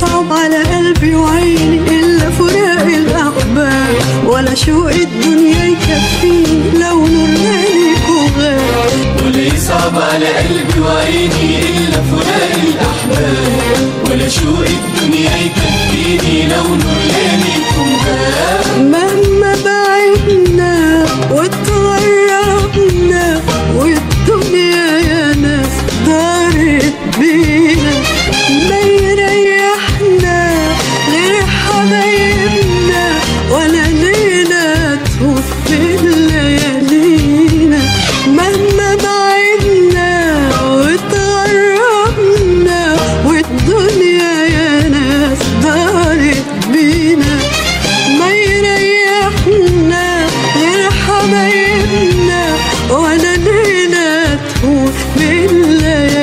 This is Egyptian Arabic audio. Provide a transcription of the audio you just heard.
يصعب على قلبي وعيني إلا فراق الأحباب ولا شوق الدنيا يكفيني لو نور مالك وغاب ولا يصعب على قلبي وعيني إلا فراق الأحباب ولا شوق الدنيا يكفيني لو نور ليلكم غاب مهما بعدنا والطريق